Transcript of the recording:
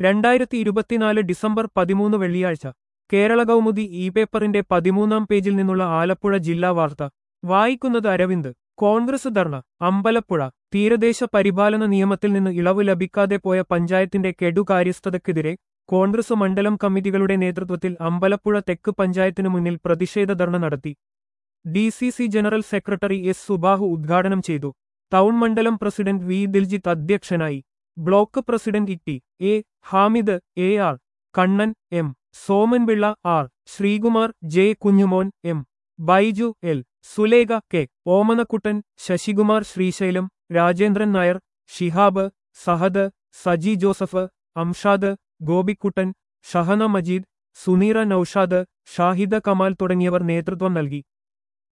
രണ്ടായിരത്തി ഇരുപത്തിനാല് ഡിസംബർ പതിമൂന്ന് വെള്ളിയാഴ്ച കേരള കൗമുദി ഇ പേപ്പറിന്റെ പതിമൂന്നാം പേജിൽ നിന്നുള്ള ആലപ്പുഴ ജില്ലാ വാർത്ത വായിക്കുന്നത് അരവിന്ദ് കോൺഗ്രസ് ധർണ അമ്പലപ്പുഴ തീരദേശ പരിപാലന നിയമത്തിൽ നിന്ന് ഇളവ് ലഭിക്കാതെ പോയ പഞ്ചായത്തിന്റെ കെടുകാര്യസ്ഥതയ്ക്കെതിരെ കോൺഗ്രസ് മണ്ഡലം കമ്മിറ്റികളുടെ നേതൃത്വത്തിൽ അമ്പലപ്പുഴ തെക്ക് പഞ്ചായത്തിനു മുന്നിൽ പ്രതിഷേധ ധർണ നടത്തി D C C general secretary S Subahu ഉദ്ഘാടനം ചെയ്തു ടൗൺ മണ്ഡലം പ്രസിഡന്റ് വി ദിൽജിത്ത് അധ്യക്ഷനായി block president E A Hamid A R Kannan M Somanpillai R Sreekumar J Kunjumon M Baiju L Sulekha K Omanakuttan Sasikumar Sreesailam Rajendran Nair Shihab Sahad Saji Joseph Amshad Gopikuttan Shahana Majeed Suneera Noushad Shahida Kamal തുടങ്ങിയവർ നേതൃത്വം നൽകി